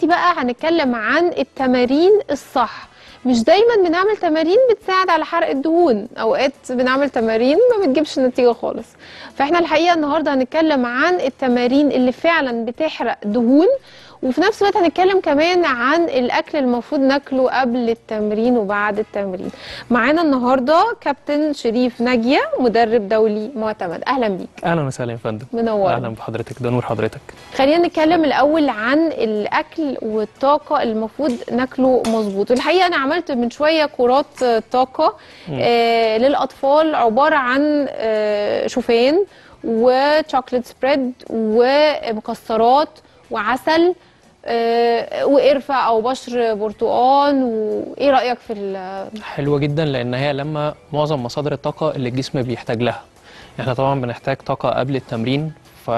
دلوقتي بقى هنتكلم عن التمارين الصح مش دايما بنعمل تمارين بتساعد على حرق الدهون اوقات بنعمل تمارين ما بتجيبش نتيجه خالص فاحنا الحقيقه النهارده هنتكلم عن التمارين اللي فعلا بتحرق دهون وفي نفس الوقت هنتكلم كمان عن الاكل المفروض ناكله قبل التمرين وبعد التمرين معانا النهارده كابتن شريف ناجيه مدرب دولي معتمد اهلا بيك اهلا وسهلا يا فندم منور اهلا بحضرتك ده نور حضرتك خلينا نتكلم الاول عن الاكل والطاقه اللي المفروض ناكله مظبوط والحقيقه انا عملت من شويه كرات طاقه آه للاطفال عباره عن آه شوفان وشوكليت سبريد ومكسرات وعسل آه وقرفه او بشر برتقان وايه رايك في ال- حلوه جدا لان هي لما معظم مصادر الطاقه اللي الجسم بيحتاج لها احنا طبعا بنحتاج طاقه قبل التمرين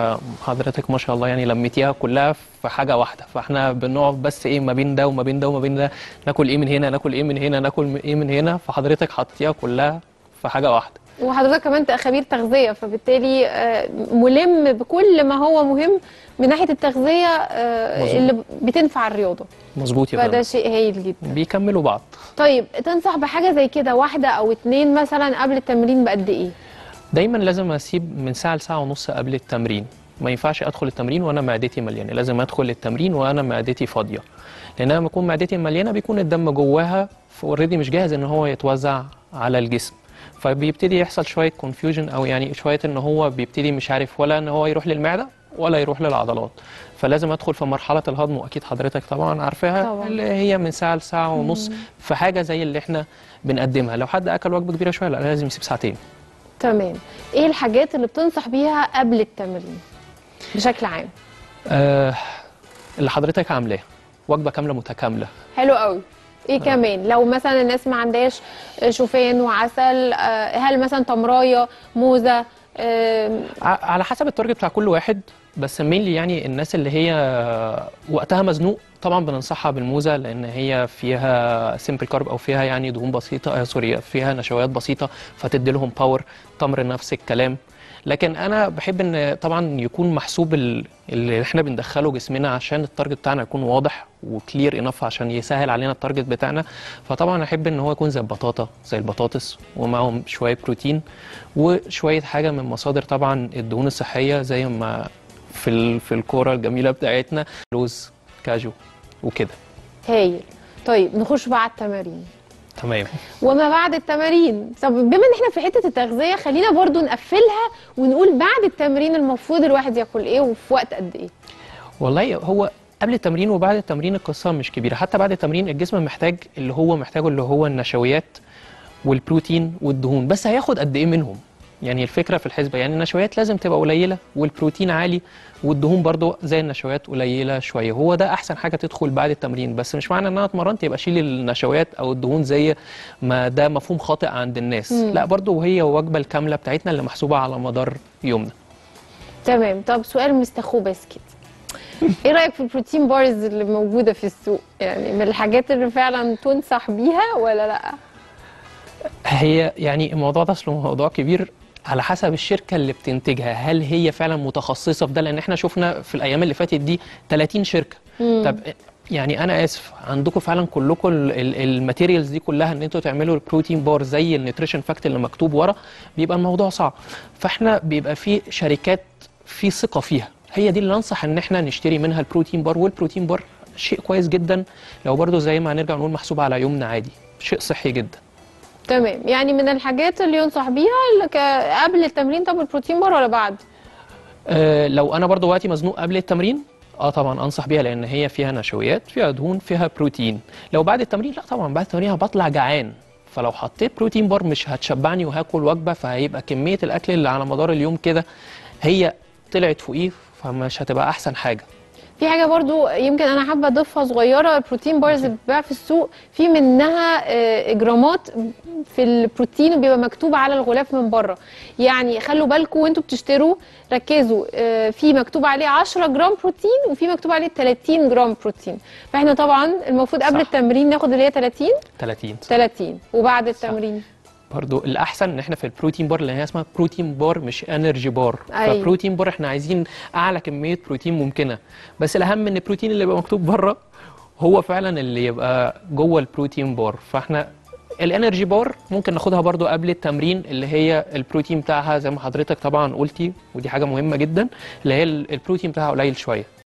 فحضرتك ما شاء الله يعني لميتيها كلها في حاجه واحده فاحنا بنقعد بس ايه ما بين ده وما بين ده وما بين ده ناكل ايه من هنا ناكل ايه من هنا ناكل ايه من هنا فحضرتك حطيتيها كلها في حاجه واحده وحضرتك كمان خبير تغذيه فبالتالي آه، ملم بكل ما هو مهم من ناحيه التغذيه آه، مظبوط. اللي بتنفع الرياضه مظبوط يا فده فندم شيء هايل جدا بيكملوا بعض طيب تنصح بحاجه زي كده واحده او اتنين مثلا قبل التمرين بقد ايه دايما لازم اسيب من ساعه لساعه ونص قبل التمرين ما ينفعش ادخل التمرين وانا معدتي مليانه لازم ادخل التمرين وانا معدتي فاضيه لان انا لما اكون معدتي مليانه بيكون الدم جواها اوريدي مش جاهز ان هو يتوزع على الجسم فبيبتدي يحصل شويه كونفيوجن او يعني شويه ان هو بيبتدي مش عارف ولا ان هو يروح للمعده ولا يروح للعضلات فلازم ادخل في مرحله الهضم واكيد حضرتك طبعا عارفاها طبعاً. اللي هي من ساعه لساعه ونص في حاجه زي اللي احنا بنقدمها لو حد اكل وجبه كبيره شويه لا لازم يسيب ساعتين تمام ايه الحاجات اللي بتنصح بيها قبل التمرين بشكل عام آه اللي حضرتك عاملاه وجبه كامله متكامله حلو قوي ايه كمان لو مثلا الناس ما عندهاش شوفان وعسل آه، هل مثلا تمرايه موزه آم، ع- على حسب التارجت بتاع كل واحد بس مينلي يعني الناس اللي هي وقتها مزنوق طبعا بننصحها بالموزه لان هي فيها سيمبل كارب او فيها يعني دهون بسيطه آه سوري فيها نشويات بسيطه فتدي لهم باور تمر نفس الكلام لكن انا بحب ان طبعا يكون محسوب ال- اللي احنا بندخله جسمنا عشان التارجت بتاعنا يكون واضح وكلير انف عشان يسهل علينا التارجت بتاعنا فطبعا احب ان هو يكون زي البطاطا زي البطاطس ومعهم شويه بروتين وشويه حاجه من مصادر طبعا الدهون الصحيه زي ما في ال- في الكوره الجميله بتاعتنا لوز كاجو وكده هايل طيب نخش بقى على التمارين تمام وما بعد التمارين طب بما ان احنا في حته التغذيه خلينا برضو نقفلها ونقول بعد التمرين المفروض الواحد ياكل ايه وفي وقت قد ايه والله هو قبل التمرين وبعد التمرين القصه مش كبيره حتى بعد التمرين الجسم محتاج اللي هو محتاجه اللي هو النشويات والبروتين والدهون بس هياخد قد ايه منهم يعني الفكره في الحسبه يعني النشويات لازم تبقى قليله والبروتين عالي والدهون برضو زي النشويات قليله شويه هو ده احسن حاجه تدخل بعد التمرين بس مش معنى ان انا اتمرنت يبقى اشيل النشويات او الدهون زي ما ده مفهوم خاطئ عند الناس مم. لا برضو وهي الوجبه الكامله بتاعتنا اللي محسوبه على مدار يومنا تمام طب سؤال مستخو بسكت ايه رايك في البروتين بارز اللي موجوده في السوق يعني من الحاجات اللي فعلا تنصح بيها ولا لا هي يعني الموضوع ده اصله موضوع كبير على حسب الشركه اللي بتنتجها هل هي فعلا متخصصه في ده لان احنا شفنا في الايام اللي فاتت دي 30 شركه طب يعني انا اسف عندكم فعلا كلكم الماتيريالز دي كلها ان انتوا تعملوا البروتين بار زي النيوتريشن فاكت اللي مكتوب ورا بيبقى الموضوع صعب فاحنا بيبقى في شركات في ثقه فيها هي دي اللي انصح ان احنا نشتري منها البروتين بار والبروتين بار شيء كويس جدا لو برضو زي ما هنرجع نقول محسوب على يومنا عادي شيء صحي جدا تمام يعني من الحاجات اللي ينصح بيها اللي ك- قبل التمرين طب البروتين بار ولا بعد أه لو انا برضو وقتي مزنوق قبل التمرين اه طبعا انصح بيها لان هي فيها نشويات فيها دهون فيها بروتين لو بعد التمرين لا طبعا بعد التمرين بطلع جعان فلو حطيت بروتين بار مش هتشبعني وهاكل وجبه فهيبقى كميه الاكل اللي على مدار اليوم كده هي طلعت فوقيه فمش هتبقى احسن حاجه في حاجه برضو يمكن انا حابه اضيفها صغيره البروتين بارز اللي بتتباع في السوق في منها آه، جرامات في البروتين وبيبقى مكتوب على الغلاف من بره يعني خلوا بالكم وانتوا بتشتروا ركزوا آه، في مكتوب عليه 10 جرام بروتين وفي مكتوب عليه 30 جرام بروتين فاحنا طبعا المفروض قبل صح. التمرين ناخد اللي هي 30 30 30 وبعد التمرين برضو الاحسن ان احنا في البروتين بار اللي هي اسمها بروتين بار مش انرجي بار أيوة. فبروتين بار احنا عايزين اعلى كميه بروتين ممكنه بس الاهم ان البروتين اللي يبقى مكتوب بره هو فعلا اللي يبقى جوه البروتين بار فاحنا الانرجي بار ممكن ناخدها برضو قبل التمرين اللي هي البروتين بتاعها زي ما حضرتك طبعا قلتي ودي حاجه مهمه جدا اللي هي ال- البروتين بتاعها قليل شويه